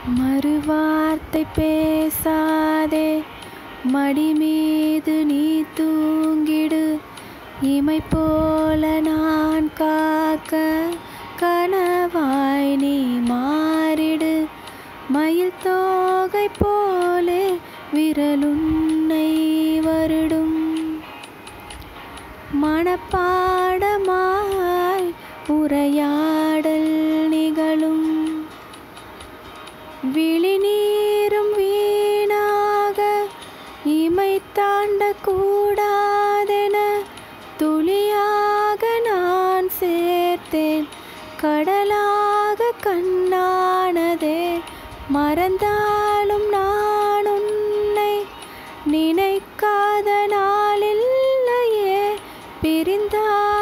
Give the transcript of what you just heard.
மறுவார்த்தை பேசாதே மடி மீது நீ தூங்கிடு இமை போல நான் காக்க கனவாய் நீ மாறிடு மயில் தோகை போலே விரலுன்னை வருடும் மனப்பாடமாய் உரையாடல் நிகழும் விழிநீரும் வீணாக இமை தாண்ட கூடாதென துளியாக நான் சேர்த்தேன் கடலாக கண்ணானதே மறந்தாலும் நான் உன்னை நினைக்காத நாளில்லையே பிரிந்தால்